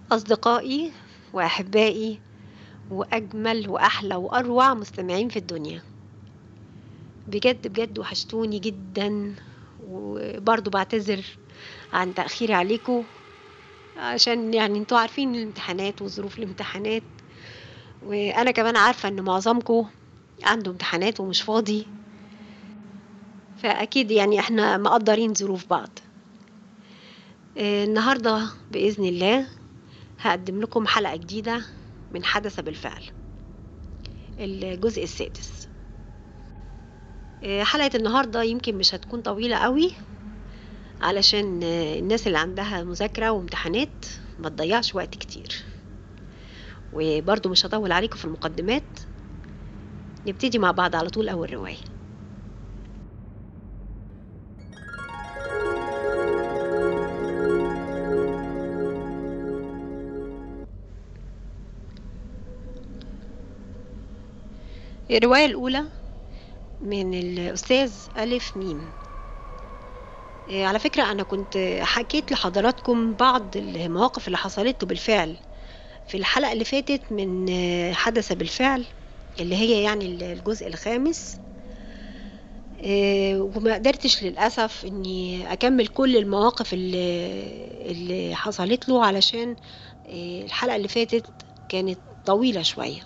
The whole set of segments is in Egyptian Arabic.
أصدقائي وأحبائي وأجمل وأحلى وأروع مستمعين في الدنيا بجد بجد وحشتوني جدا وبرضو بعتذر عن تأخيري عليكم عشان يعني انتوا عارفين الامتحانات وظروف الامتحانات وأنا كمان عارفة إن معظمكم عنده امتحانات ومش فاضي فأكيد يعني احنا مقدرين ظروف بعض آه، النهاردة بإذن الله هقدم لكم حلقة جديدة من حدث بالفعل الجزء السادس آه، حلقة النهاردة يمكن مش هتكون طويلة قوي علشان آه، الناس اللي عندها مذاكرة وامتحانات ما تضيعش وقت كتير وبرضو مش هطول عليكم في المقدمات نبتدي مع بعض على طول أول رواية الرواية الأولى من الأستاذ ألف ميم إيه، على فكرة أنا كنت حكيت لحضراتكم بعض المواقف اللي حصلت له بالفعل في الحلقة اللي فاتت من آه، حدث بالفعل اللي هي يعني الجزء الخامس آه، وما قدرتش للأسف إني أكمل كل المواقف اللي, اللي حصلت له علشان آه، الحلقة اللي فاتت كانت طويلة شوية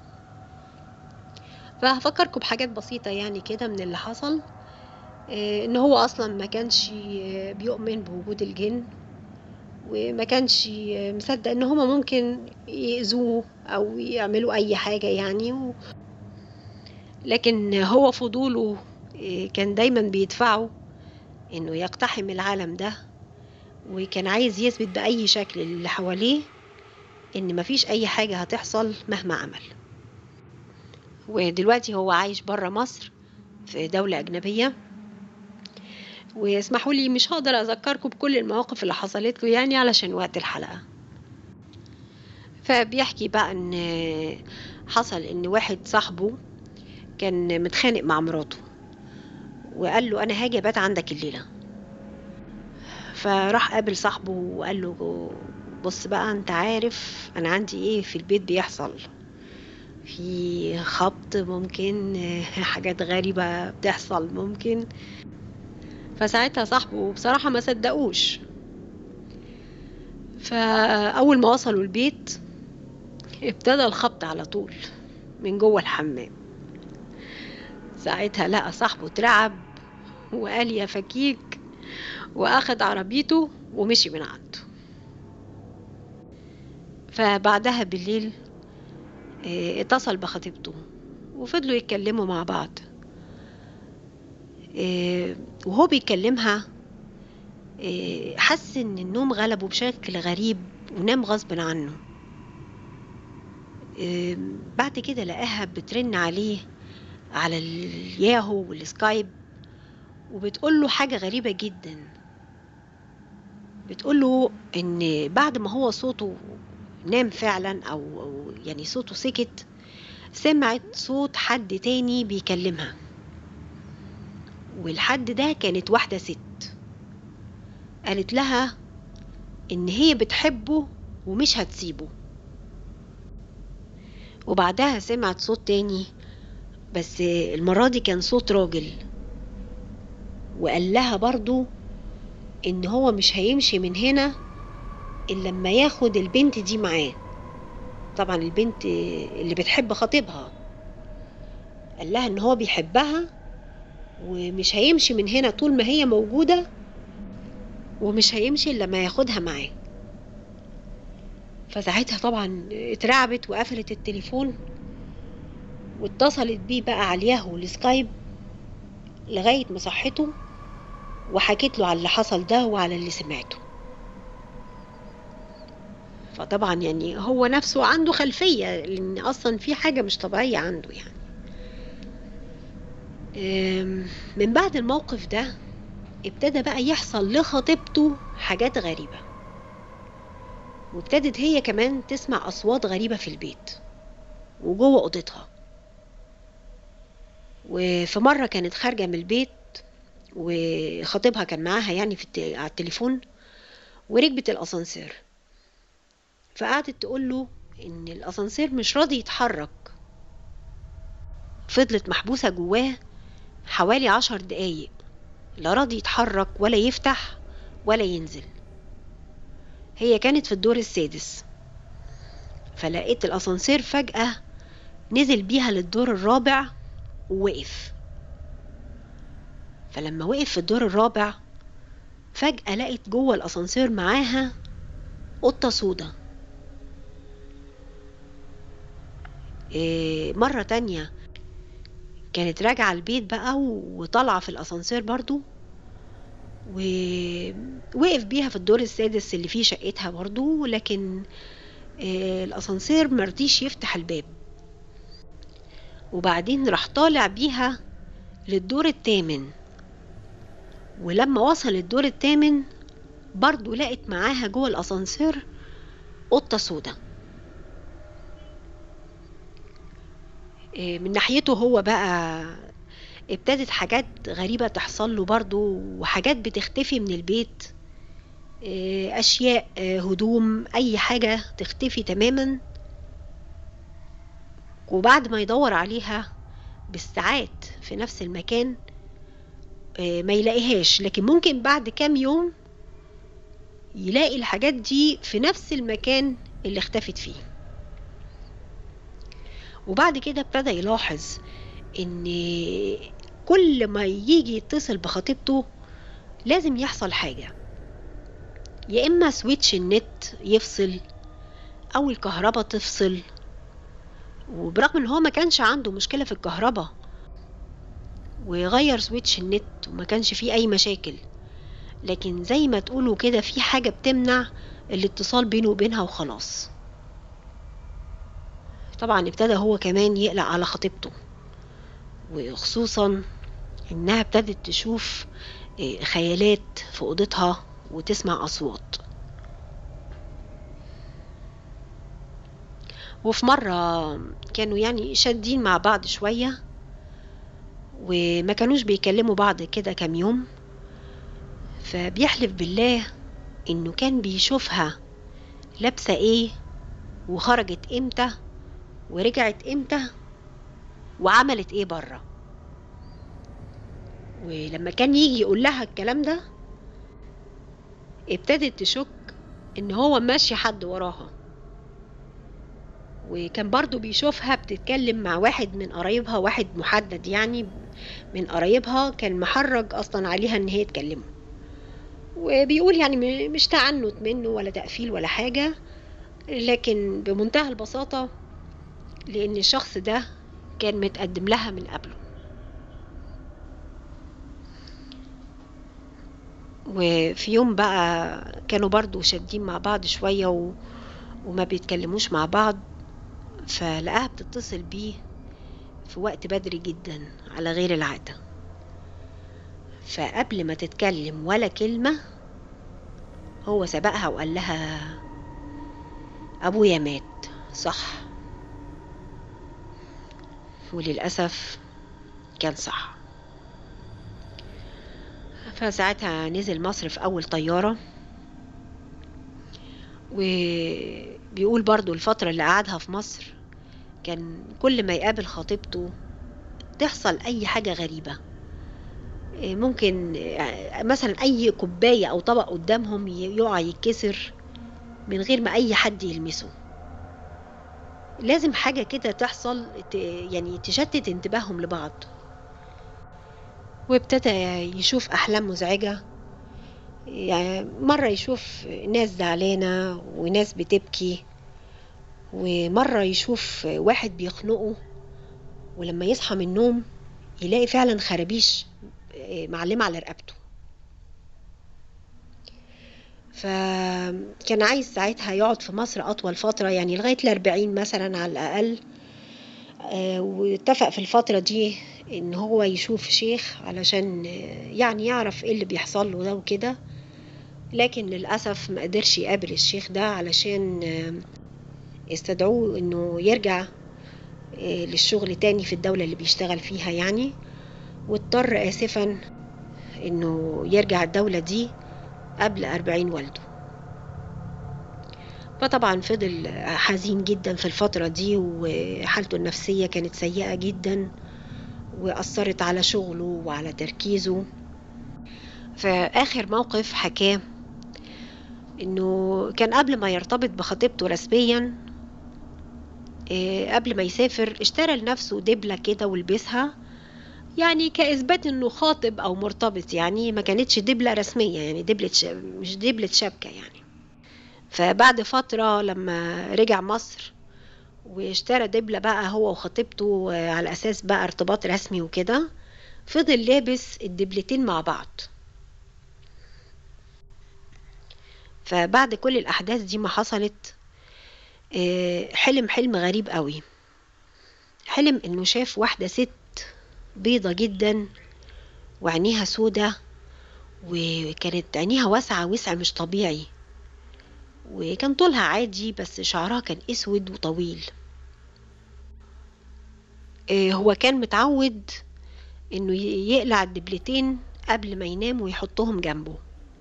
فهفكركم بحاجات بسيطة يعني كده من اللي حصل آه، ان هو اصلا ما كانش آه، بيؤمن بوجود الجن وما كانش آه، مصدق ان هما ممكن يأذوه او يعملوا اي حاجة يعني و... لكن هو فضوله آه، كان دايما بيدفعه انه يقتحم العالم ده وكان عايز يثبت بأي شكل اللي حواليه ان مفيش اي حاجة هتحصل مهما عمل ودلوقتي هو عايش برا مصر في دولة أجنبية واسمحوا لي مش هقدر أذكركم بكل المواقف اللي حصلت له يعني علشان وقت الحلقة فبيحكي بقى إن حصل إن واحد صاحبه كان متخانق مع مراته وقال له أنا هاجي أبات عندك الليلة فراح قابل صاحبه وقال له بص بقى أنت عارف أنا عندي إيه في البيت بيحصل في خبط ممكن حاجات غريبة بتحصل ممكن فساعتها صاحبه بصراحة ما صدقوش فأول ما وصلوا البيت ابتدى الخبط على طول من جوه الحمام ساعتها لقى صاحبه اترعب وقال يا فكيك واخد عربيته ومشي من عنده فبعدها بالليل اه، اتصل بخطيبته وفضلوا يتكلموا مع بعض اه، وهو بيكلمها اه، حس ان النوم غلبه بشكل غريب ونام غصب عنه اه، بعد كده لقاها بترن عليه على الياهو والسكايب وبتقول له حاجة غريبة جدا بتقول له ان بعد ما هو صوته نام فعلا او أو يعني صوته سكت سمعت صوت حد تاني بيكلمها والحد ده كانت واحدة ست قالت لها ان هي بتحبه ومش هتسيبه وبعدها سمعت صوت تاني بس المرة دي كان صوت راجل وقال لها برضو ان هو مش هيمشي من هنا الا لما ياخد البنت دي معاه طبعا البنت اللي بتحب خطيبها قال لها ان هو بيحبها ومش هيمشي من هنا طول ما هي موجودة ومش هيمشي الا لما ياخدها معاه فساعتها طبعا اترعبت وقفلت التليفون واتصلت بيه بقى على الياهو والسكايب لغاية ما صحته وحكيت له على اللي حصل ده وعلى اللي سمعته فطبعا يعني هو نفسه عنده خلفية لأن أصلا في حاجة مش طبيعية عنده يعني أم، من بعد الموقف ده ابتدى بقى يحصل لخطيبته حاجات غريبة وابتدت هي كمان تسمع أصوات غريبة في البيت وجوه أوضتها وفي مرة كانت خارجة من البيت وخطيبها كان معاها يعني في الت... على التليفون وركبت الأسانسير فقعدت تقول له ان الاسانسير مش راضي يتحرك فضلت محبوسة جواه حوالي عشر دقايق لا راضي يتحرك ولا يفتح ولا ينزل هي كانت في الدور السادس فلقيت الاسانسير فجأة نزل بيها للدور الرابع ووقف فلما وقف في الدور الرابع فجأة لقيت جوه الأسانسير معاها قطة سودا إيه مرة تانية كانت راجعة البيت بقى وطالعة في الأسانسير برضو ووقف بيها في الدور السادس اللي فيه شقتها برضو لكن إيه الأسانسير مرضيش يفتح الباب وبعدين راح طالع بيها للدور الثامن ولما وصل الدور الثامن برضو لقت معاها جوه الأسانسير قطة سودا من ناحيته هو بقى ابتدت حاجات غريبة تحصل له برضو وحاجات بتختفي من البيت أشياء هدوم أي حاجة تختفي تماما وبعد ما يدور عليها بالساعات في نفس المكان ما يلاقيهاش لكن ممكن بعد كام يوم يلاقي الحاجات دي في نفس المكان اللي اختفت فيه وبعد كده ابتدى يلاحظ ان كل ما يجي يتصل بخطيبته لازم يحصل حاجة يا اما سويتش النت يفصل او الكهرباء تفصل وبرغم ان هو ما كانش عنده مشكلة في الكهرباء وغير سويتش النت وما كانش فيه اي مشاكل لكن زي ما تقولوا كده في حاجة بتمنع الاتصال بينه وبينها وخلاص طبعا ابتدى هو كمان يقلق على خطيبته وخصوصا انها ابتدت تشوف خيالات في اوضتها وتسمع اصوات وفي مرة كانوا يعني شادين مع بعض شوية وما كانوش بيكلموا بعض كده كام يوم فبيحلف بالله انه كان بيشوفها لابسة ايه وخرجت امتى ورجعت امتى وعملت ايه بره ولما كان يجي يقول لها الكلام ده ابتدت تشك ان هو ماشي حد وراها وكان برضو بيشوفها بتتكلم مع واحد من قرايبها واحد محدد يعني من قرايبها كان محرج اصلا عليها ان هي تكلمه وبيقول يعني مش تعنت منه ولا تقفيل ولا حاجة لكن بمنتهى البساطة لأن الشخص ده كان متقدم لها من قبله وفي يوم بقى كانوا برضو شادين مع بعض شوية و... وما بيتكلموش مع بعض فلقاها بتتصل بيه في وقت بدري جدا على غير العادة فقبل ما تتكلم ولا كلمة هو سبقها وقال لها أبويا مات صح وللأسف كان صح فساعتها نزل مصر في أول طيارة وبيقول برضو الفترة اللي قعدها في مصر كان كل ما يقابل خطيبته تحصل أي حاجة غريبة ممكن مثلا أي كوباية أو طبق قدامهم يقع يتكسر من غير ما أي حد يلمسه لازم حاجة كده تحصل يعني تشتت انتباههم لبعض وابتدى يشوف أحلام مزعجة يعني مرة يشوف ناس زعلانة وناس بتبكي ومرة يشوف واحد بيخنقه ولما يصحى من النوم يلاقي فعلا خرابيش معلمة على رقبته فكان عايز ساعتها يقعد في مصر أطول فترة يعني لغاية الأربعين مثلا على الأقل واتفق في الفترة دي إن هو يشوف شيخ علشان يعني يعرف إيه اللي بيحصل له ده وكده لكن للأسف ما قدرش يقابل الشيخ ده علشان استدعوه إنه يرجع للشغل تاني في الدولة اللي بيشتغل فيها يعني واضطر آسفا إنه يرجع الدولة دي قبل أربعين والده فطبعا فضل حزين جدا في الفترة دي وحالته النفسية كانت سيئة جدا وأثرت على شغله وعلى تركيزه فآخر موقف حكاه إنه كان قبل ما يرتبط بخطيبته رسميا قبل ما يسافر اشترى لنفسه دبلة كده ولبسها يعني كإثبات إنه خاطب أو مرتبط يعني ما كانتش دبلة رسمية يعني دبلة ش... مش دبلة شبكة يعني فبعد فترة لما رجع مصر واشترى دبلة بقى هو وخطيبته على أساس بقى ارتباط رسمي وكده فضل لابس الدبلتين مع بعض فبعد كل الأحداث دي ما حصلت حلم حلم غريب قوي حلم انه شاف واحدة ست بيضة جدا وعينيها سودة وكانت عينيها واسعة وسع مش طبيعي وكان طولها عادي بس شعرها كان اسود وطويل هو كان متعود انه يقلع الدبلتين قبل ما ينام ويحطهم جنبه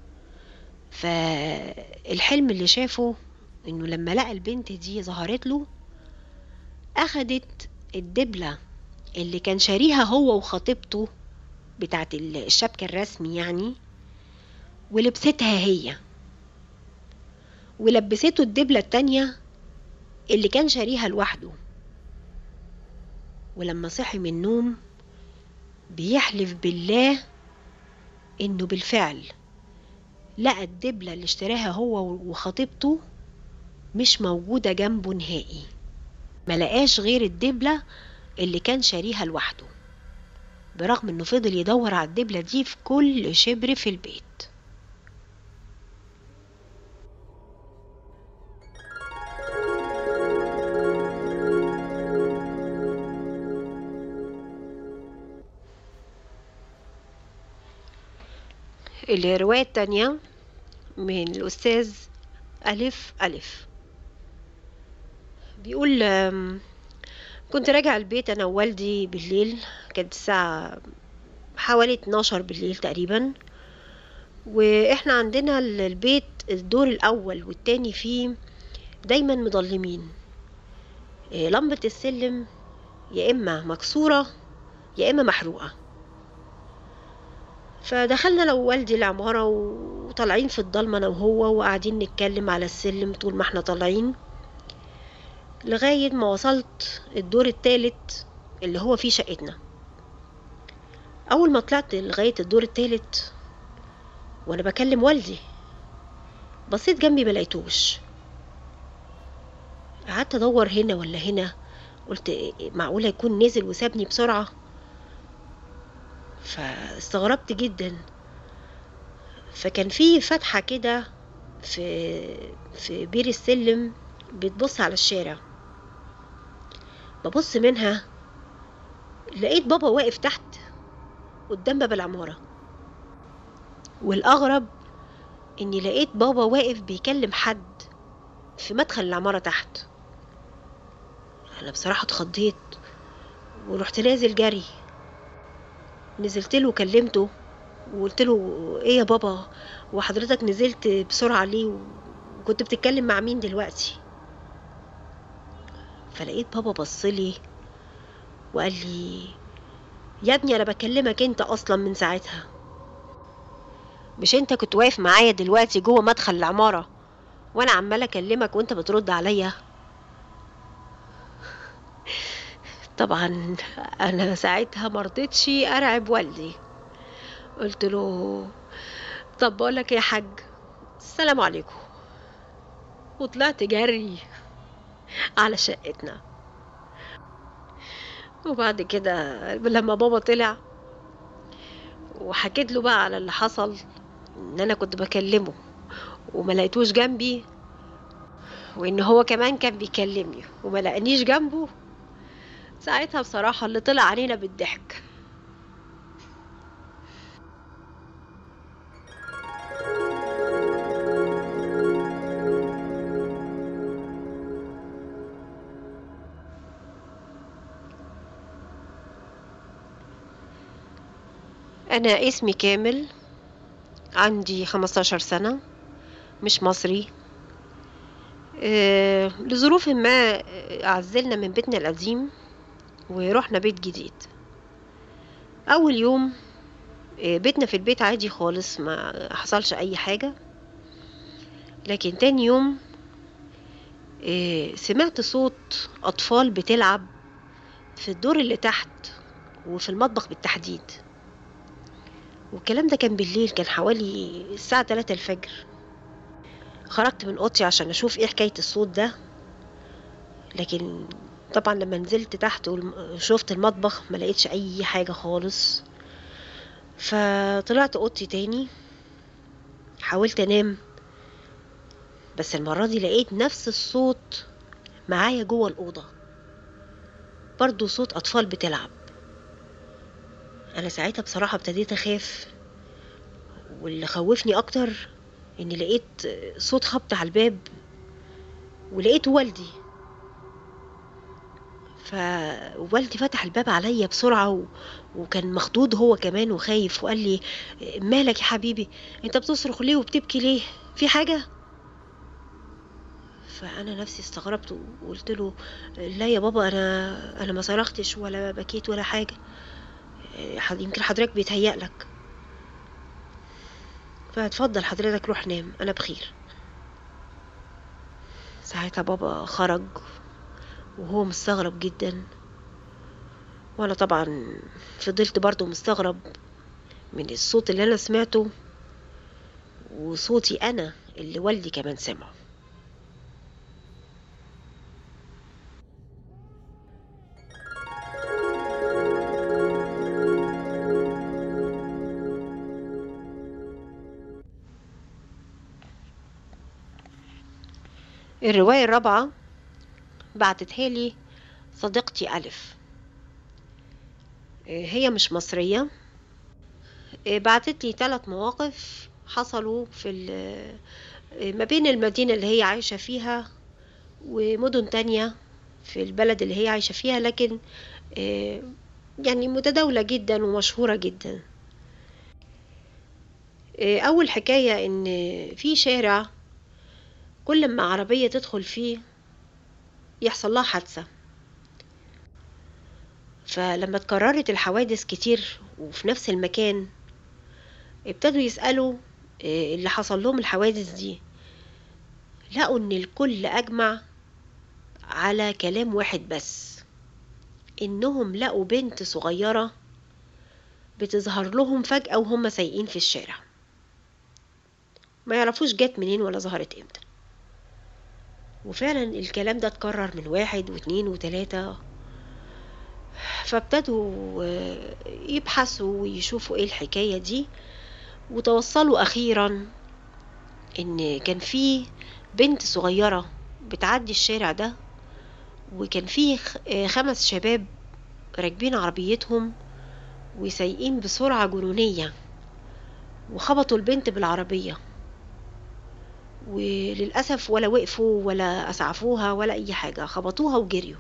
فالحلم اللي شافه انه لما لقى البنت دي ظهرت له اخدت الدبلة اللي كان شاريها هو وخطيبته بتاعت الشبكة الرسمي يعني ولبستها هي ولبسته الدبلة التانية اللي كان شاريها لوحده ولما صحي من النوم بيحلف بالله انه بالفعل لقى الدبلة اللي اشتراها هو وخطيبته مش موجودة جنبه نهائي ملقاش غير الدبلة اللي كان شاريها لوحده برغم انه فضل يدور على الدبلة دي في كل شبر في البيت الرواية التانية من الأستاذ ألف ألف بيقول كنت راجع البيت أنا ووالدي بالليل كانت الساعة حوالي 12 بالليل تقريبا وإحنا عندنا البيت الدور الأول والتاني فيه دايما مضلمين لمبة السلم يا إما مكسورة يا إما محروقة فدخلنا لو والدي العمارة وطالعين في الضلمة أنا وهو وقاعدين نتكلم على السلم طول ما احنا طالعين لغاية ما وصلت الدور التالت اللي هو فيه شقتنا أول ما طلعت لغاية الدور التالت وأنا بكلم والدي بصيت جنبي ملقيتوش قعدت أدور هنا ولا هنا قلت معقولة يكون نزل وسابني بسرعة فاستغربت جدا فكان في فتحة كده في في بير السلم بتبص على الشارع ببص منها لقيت بابا واقف تحت قدام باب العمارة والأغرب إني لقيت بابا واقف بيكلم حد في مدخل العمارة تحت أنا بصراحة اتخضيت ورحت نازل جري نزلت له وكلمته وقلت له ايه يا بابا وحضرتك نزلت بسرعة ليه وكنت بتتكلم مع مين دلوقتي فلقيت بابا بصلي وقال لي يا ابني انا بكلمك انت اصلا من ساعتها مش انت كنت واقف معايا دلوقتي جوه مدخل العمارة وانا عمالة اكلمك وانت بترد عليا طبعا انا ساعتها مرضتش ارعب والدي قلت له طب بقولك يا حاج السلام عليكم وطلعت جري على شقتنا وبعد كده لما بابا طلع وحكيت له بقى على اللي حصل ان انا كنت بكلمه وما لقيتوش جنبي وان هو كمان كان بيكلمني وما لقانيش جنبه ساعتها بصراحة اللي طلع علينا بالضحك أنا اسمي كامل عندي 15 سنة مش مصري آه، لظروف ما آه، عزلنا من بيتنا القديم ورحنا بيت جديد اول يوم آه، بيتنا في البيت عادي خالص ما حصلش اي حاجة لكن تاني يوم آه، سمعت صوت اطفال بتلعب في الدور اللي تحت وفي المطبخ بالتحديد والكلام ده كان بالليل كان حوالي الساعة 3 الفجر خرجت من اوضتي عشان اشوف ايه حكاية الصوت ده لكن طبعا لما نزلت تحت وشفت المطبخ ما لقيتش اي حاجة خالص فطلعت اوضتي تاني حاولت انام بس المرة دي لقيت نفس الصوت معايا جوه الأوضة برضو صوت أطفال بتلعب أنا ساعتها بصراحة ابتديت أخاف واللي خوفني أكتر إني لقيت صوت خبط على الباب ولقيت والدي فوالدي فتح الباب عليا بسرعة و... وكان مخضوض هو كمان وخايف وقال لي مالك يا حبيبي انت بتصرخ ليه وبتبكي ليه في حاجة فانا نفسي استغربت وقلت له لا يا بابا انا انا ما صرختش ولا بكيت ولا حاجه يمكن حضرتك بيتهيأ لك فاتفضل حضرتك روح نام انا بخير ساعتها بابا خرج وهو مستغرب جدا وانا طبعا فضلت برضو مستغرب من الصوت اللي انا سمعته وصوتي انا اللي والدي كمان سمعه الرواية الرابعة بعتتها لي صديقتي ألف هي مش مصرية بعتت لي ثلاث مواقف حصلوا في ما بين المدينة اللي هي عايشة فيها ومدن تانية في البلد اللي هي عايشة فيها لكن يعني متداولة جدا ومشهورة جدا أول حكاية إن في شارع كل ما عربية تدخل فيه يحصل لها حادثة فلما اتكررت الحوادث كتير وفي نفس المكان ابتدوا يسألوا اللي حصل لهم الحوادث دي لقوا ان الكل اجمع على كلام واحد بس انهم لقوا بنت صغيرة بتظهر لهم فجأة وهم سايقين في الشارع ما يعرفوش جت منين ولا ظهرت امتى وفعلا الكلام ده اتكرر من واحد واتنين وتلاتة فابتدوا يبحثوا ويشوفوا ايه الحكاية دي وتوصلوا اخيرا ان كان في بنت صغيرة بتعدي الشارع ده وكان في خمس شباب راكبين عربيتهم وسايقين بسرعة جنونية وخبطوا البنت بالعربية وللأسف ولا وقفوا ولا أسعفوها ولا أي حاجة خبطوها وجريوا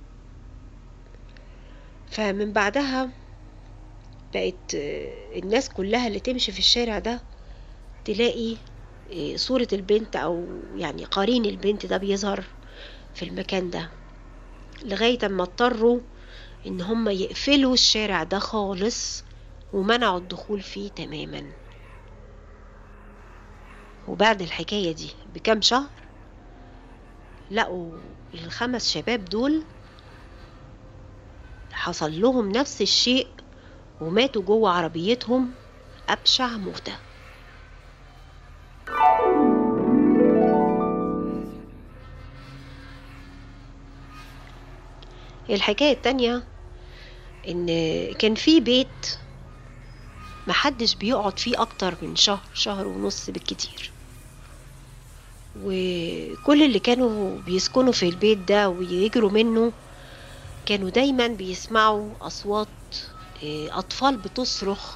فمن بعدها بقت الناس كلها اللي تمشي في الشارع ده تلاقي صورة البنت أو يعني قرين البنت ده بيظهر في المكان ده لغاية ما اضطروا إن هم يقفلوا الشارع ده خالص ومنعوا الدخول فيه تماما وبعد الحكاية دي بكام شهر لقوا الخمس شباب دول حصل لهم نفس الشيء وماتوا جوه عربيتهم أبشع موتة الحكاية التانية إن كان في بيت محدش بيقعد فيه أكتر من شهر شهر ونص بالكتير وكل اللي كانوا بيسكنوا في البيت ده ويجروا منه كانوا دايما بيسمعوا أصوات أطفال بتصرخ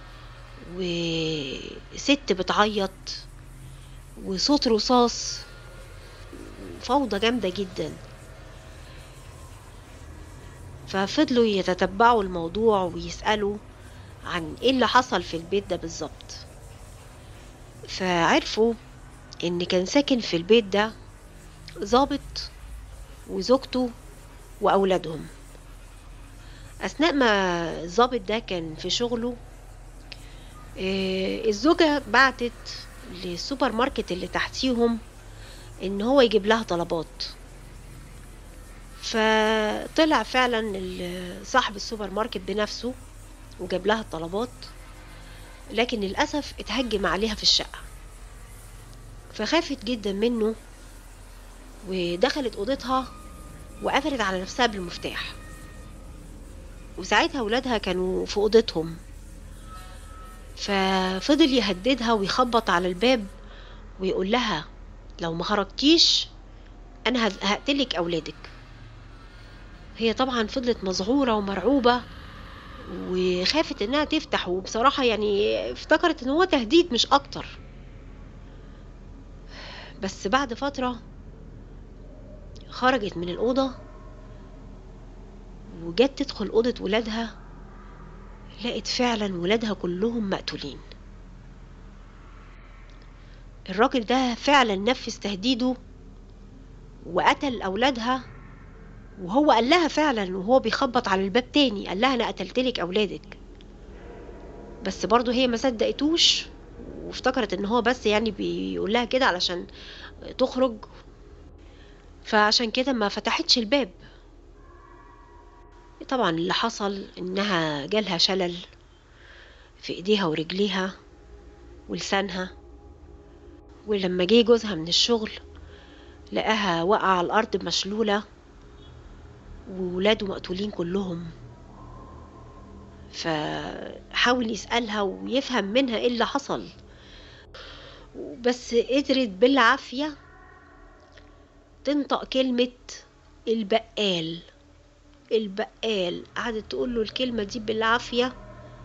وست بتعيط وصوت رصاص فوضى جامدة جدا ففضلوا يتتبعوا الموضوع ويسألوا عن ايه اللي حصل في البيت ده بالظبط فعرفوا ان كان ساكن في البيت ده ظابط وزوجته وأولادهم أثناء ما الظابط ده كان في شغله آه، الزوجة بعتت للسوبر ماركت اللي تحتيهم ان هو يجيب لها طلبات فطلع فعلا ال- صاحب السوبر ماركت بنفسه وجاب لها الطلبات لكن للأسف اتهجم عليها في الشقة فخافت جدا منه ودخلت أوضتها وقفلت على نفسها بالمفتاح وساعتها ولادها كانوا في أوضتهم ففضل يهددها ويخبط على الباب ويقول لها لو ما خرجتيش انا هز- هقتلك اولادك هي طبعا فضلت مذعورة ومرعوبة وخافت انها تفتح وبصراحة يعني افتكرت ان هو تهديد مش اكتر بس بعد فترة خرجت من الأوضة وجت تدخل أوضة ولادها لقت فعلا ولادها كلهم مقتولين الراجل ده فعلا نفذ تهديده وقتل أولادها وهو قال لها فعلا وهو بيخبط على الباب تاني قال لها أنا قتلتلك أولادك بس برضه هي ما صدقتوش وافتكرت ان هو بس يعني بيقول لها كده علشان تخرج فعشان كده ما فتحتش الباب طبعا اللي حصل انها جالها شلل في ايديها ورجليها ولسانها ولما جه جوزها من الشغل لقاها واقعة على الأرض مشلولة وولاده مقتولين كلهم فحاول يسألها ويفهم منها ايه اللي حصل بس قدرت بالعافية تنطق كلمة البقال البقال قعدت تقول له الكلمة دي بالعافية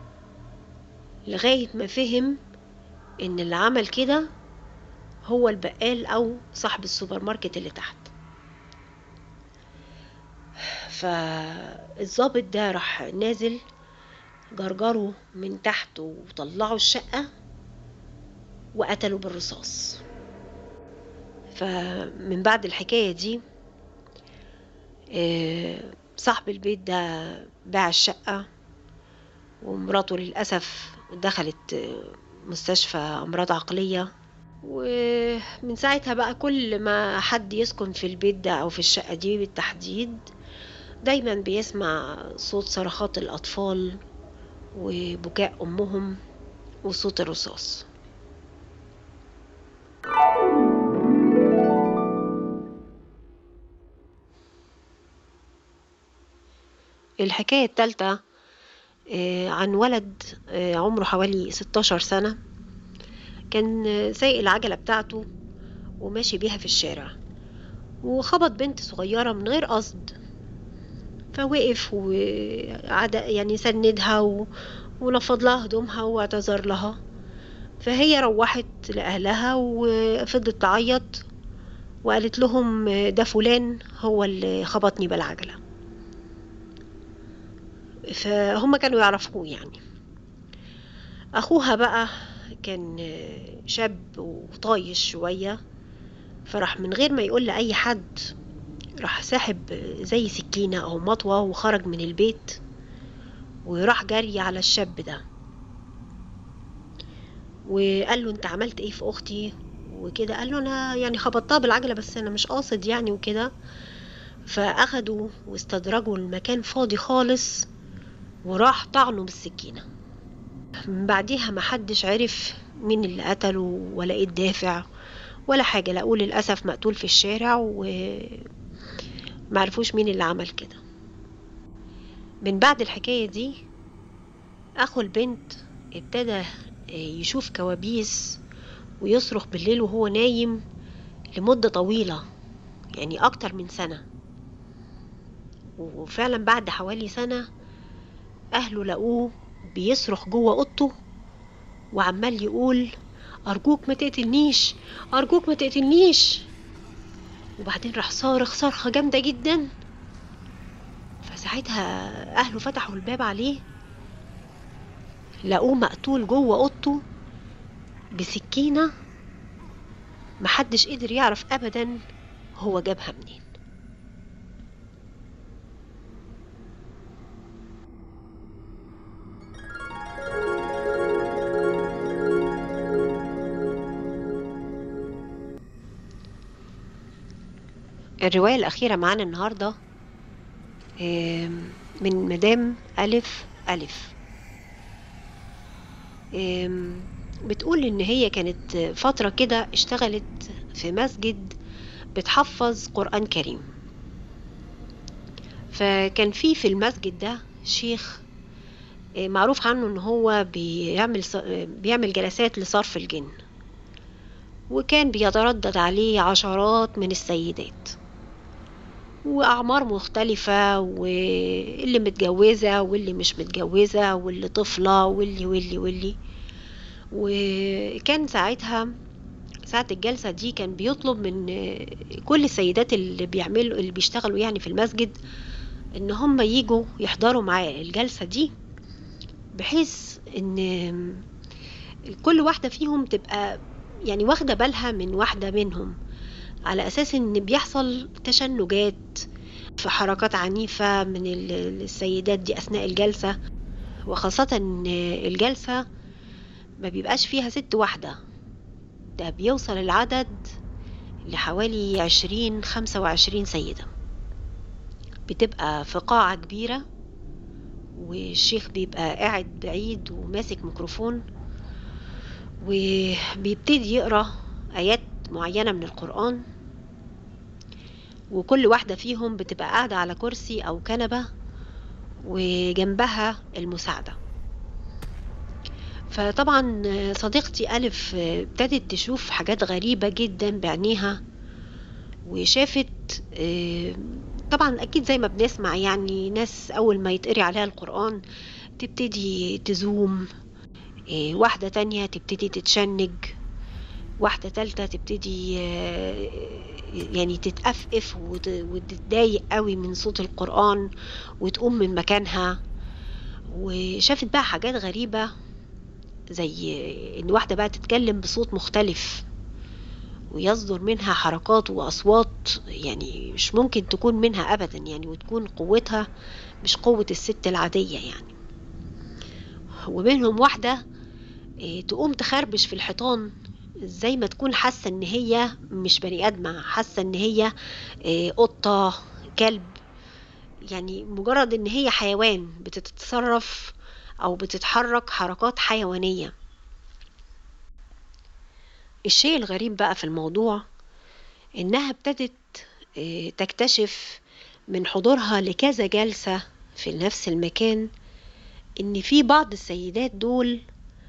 لغاية ما فهم ان اللي عمل كده هو البقال او صاحب السوبر ماركت اللي تحت فالظابط ده راح نازل جرجره من تحت وطلعوا الشقة وقتلوا بالرصاص فمن بعد الحكاية دي آه، صاحب البيت ده باع الشقة ومراته للأسف دخلت آه، مستشفى أمراض عقلية ومن ساعتها بقى كل ما حد يسكن في البيت ده أو في الشقة دي بالتحديد دايما بيسمع صوت صرخات الأطفال وبكاء أمهم وصوت الرصاص الحكاية التالتة آه، عن ولد آه، عمره حوالي 16 سنة كان آه، سايق العجلة بتاعته وماشي بيها في الشارع وخبط بنت صغيرة من غير قصد فوقف وعد يعني سندها و... ونفض لها هدومها واعتذر لها فهي روحت لأهلها وفضلت تعيط وقالت لهم ده فلان هو اللي خبطني بالعجلة فهم كانوا يعرفوه يعني أخوها بقى كان شاب وطايش شوية فراح من غير ما يقول لأي حد راح ساحب زي سكينة أو مطوة وخرج من البيت وراح جري على الشاب ده وقال له انت عملت ايه في اختي وكده قال له انا يعني خبطتها بالعجلة بس انا مش قاصد يعني وكده فاخدوا واستدرجوا المكان فاضي خالص وراح طعنه بالسكينة من بعديها محدش عرف مين اللي قتله ولا ايه الدافع ولا حاجة لقوه للأسف مقتول في الشارع ومعرفوش مين اللي عمل كده من بعد الحكاية دي أخو البنت ابتدى يشوف كوابيس ويصرخ بالليل وهو نايم لمدة طويلة يعني أكتر من سنة وفعلا بعد حوالي سنة أهله لقوه بيصرخ جوه أوضته وعمال يقول أرجوك ما تقتلنيش أرجوك ما تقتلنيش وبعدين راح صارخ صرخة جامدة جدا فساعتها أهله فتحوا الباب عليه لقوه مقتول جوه أوضته بسكينة محدش قدر يعرف أبدا هو جابها منين الرواية الأخيرة معانا النهاردة آم، من مدام ألف ألف آم، بتقول إن هي كانت فترة كده اشتغلت في مسجد بتحفظ قرآن كريم فكان في في المسجد ده شيخ آه، معروف عنه إن هو بيعمل ص- آه، بيعمل جلسات لصرف الجن وكان بيتردد عليه عشرات من السيدات وأعمار مختلفة واللي متجوزة واللي مش متجوزة واللي طفلة واللي واللي واللي وكان ساعتها ساعة الجلسة دي كان بيطلب من كل السيدات اللي بيعملوا اللي بيشتغلوا يعني في المسجد ان هم يجوا يحضروا معاه الجلسة دي بحيث ان كل واحدة فيهم تبقى يعني واخدة بالها من واحدة منهم على أساس إن بيحصل تشنجات في حركات عنيفة من ال- السيدات دي أثناء الجلسة وخاصة إن الجلسة ما بيبقاش فيها ست واحدة ده بيوصل العدد لحوالي عشرين خمسة وعشرين سيدة بتبقى في قاعة كبيرة والشيخ بيبقى قاعد بعيد وماسك ميكروفون وبيبتدي يقرأ آيات معينة من القرآن وكل واحدة فيهم بتبقى قاعدة على كرسي أو كنبة وجنبها المساعدة فطبعا صديقتي ألف ابتدت تشوف حاجات غريبة جدا بعينيها وشافت آه، طبعا أكيد زي ما بنسمع يعني ناس أول ما يتقري عليها القرآن تبتدي تزوم آه، واحدة تانية تبتدي تتشنج واحدة تالتة تبتدي آه، يعني تتأفف وت- وتتضايق قوي من صوت القرآن وتقوم من مكانها وشافت بقى حاجات غريبة زي ان واحدة بقى تتكلم بصوت مختلف ويصدر منها حركات وأصوات يعني مش ممكن تكون منها أبدا يعني وتكون قوتها مش قوة الست العادية يعني ومنهم واحدة إيه، تقوم تخربش في الحيطان زي ما تكون حاسة ان هي مش بني ادمة حاسة ان هي إيه، قطة كلب يعني مجرد ان هي حيوان بتتصرف او بتتحرك حركات حيوانية الشيء الغريب بقى في الموضوع انها ابتدت إيه، تكتشف من حضورها لكذا جلسة في نفس المكان ان في بعض السيدات دول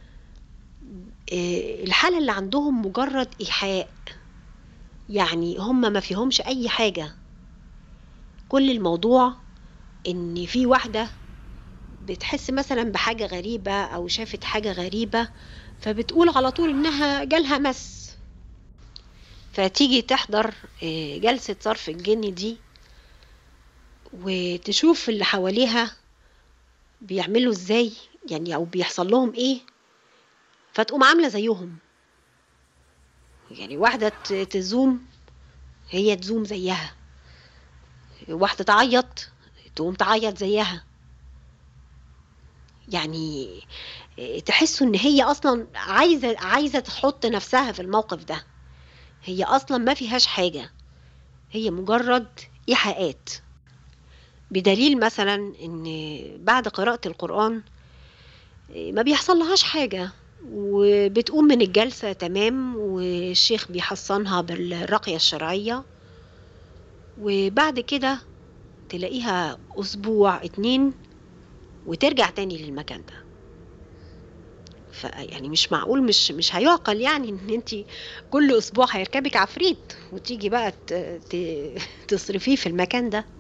آه، الحالة اللي عندهم مجرد إيحاء يعني هم ما فيهمش أي حاجة كل الموضوع إن في واحدة بتحس مثلا بحاجة غريبة أو شافت حاجة غريبة فبتقول على طول إنها جالها مس فتيجي تحضر آه، جلسة صرف الجن دي وتشوف اللي حواليها بيعملوا ازاي يعني او بيحصل لهم ايه فتقوم عاملة زيهم يعني واحدة ت- تزوم هي تزوم زيها واحدة تعيط تقوم تعيط زيها يعني تحسوا ان هي اصلا عايزة عايزة تحط نفسها في الموقف ده هي اصلا ما فيهاش حاجة هي مجرد ايحاءات بدليل مثلا ان بعد قراءة القرآن ما بيحصل لهاش حاجة وبتقوم من الجلسة تمام والشيخ بيحصنها بالرقية الشرعية وبعد كده تلاقيها أسبوع اتنين وترجع تاني للمكان ده فيعني مش معقول مش مش هيعقل يعني ان انت كل اسبوع هيركبك عفريت وتيجي بقى ت- ت- تصرفيه في المكان ده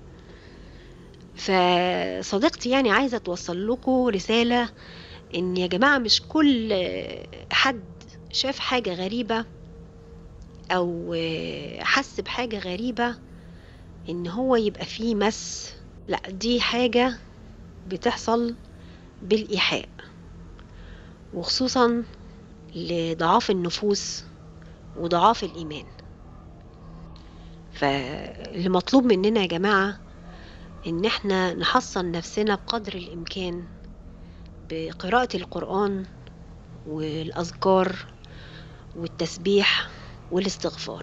فصديقتي يعني عايزة توصل لكم رسالة ان يا جماعة مش كل حد شاف حاجة غريبة او حس بحاجة غريبة ان هو يبقى فيه مس لا دي حاجة بتحصل بالإيحاء وخصوصا لضعاف النفوس وضعاف الإيمان فاللي مطلوب مننا يا جماعة ان احنا نحصن نفسنا بقدر الامكان بقراءة القرآن والاذكار والتسبيح والاستغفار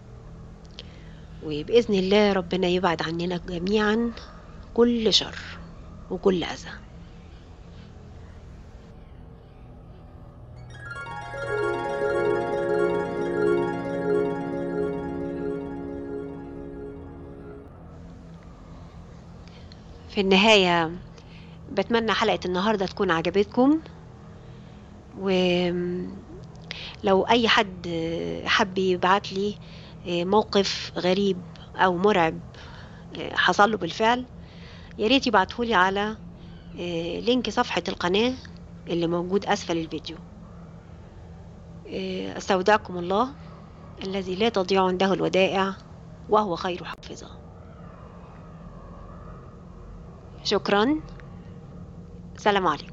وبإذن الله ربنا يبعد عننا جميعا كل شر وكل أذى في النهاية بتمنى حلقة النهاردة تكون عجبتكم ولو أي حد حب يبعت لي موقف غريب أو مرعب حصل له بالفعل يا ريت يبعتهولي على لينك صفحة القناة اللي موجود أسفل الفيديو أستودعكم الله الذي لا تضيع عنده الودائع وهو خير حافظة شكرا سلام عليكم